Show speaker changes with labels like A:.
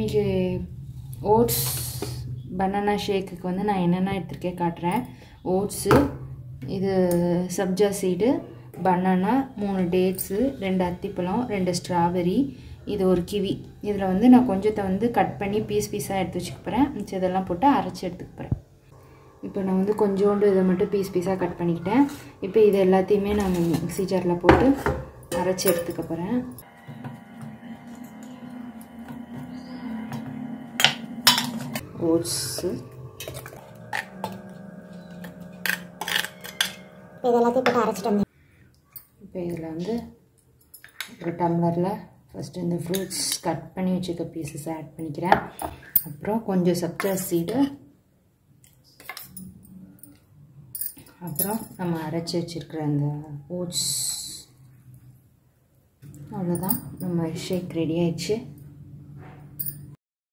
A: இன்றைக்கி oats banana ஷேக்குக்கு வந்து நான் என்னென்ன எடுத்துருக்கேன் காட்டுறேன் ஓட்ஸு இது சப்ஜா சீடு பனானா மூணு டேட்ஸு ரெண்டு அத்திப்பழம் ரெண்டு ஸ்ட்ராபெரி இது ஒரு கிவி இதில் வந்து நான் கொஞ்சத்தை வந்து கட் பண்ணி பீஸ் பீஸாக எடுத்து வச்சுக்க போகிறேன் மிச்சம் இதெல்லாம் போட்டு அரைச்சி எடுத்துக்க போகிறேன் இப்போ நான் வந்து கொஞ்சோண்டு இதை மட்டும் பீஸ் பீஸாக கட் பண்ணிக்கிட்டேன் இப்போ இது எல்லாத்தையுமே நான் மிக்ஸி ஜாரில் போட்டு அரைச்சி எடுத்துக்க போகிறேன் ஓட்ஸு
B: இப்போ இது எல்லாத்தையும் போட்டு அரைச்சிட்டு வந்தேன்
A: இப்போ இதில் வந்து ஒரு டம்ளரில் ஃபஸ்ட்டு இந்த ஃப்ரூட்ஸ் கட் பண்ணி வச்சுக்க பீசஸ் ஆட் பண்ணிக்கிறேன் அப்புறம் கொஞ்சம் சப்ஜா சீடு அப்புறம் நம்ம அரைச்சி வச்சுருக்கிற அந்த ஓட்ஸ் அவ்வளோதான் நம்ம ஷேக் ரெடி ஆயிடுச்சு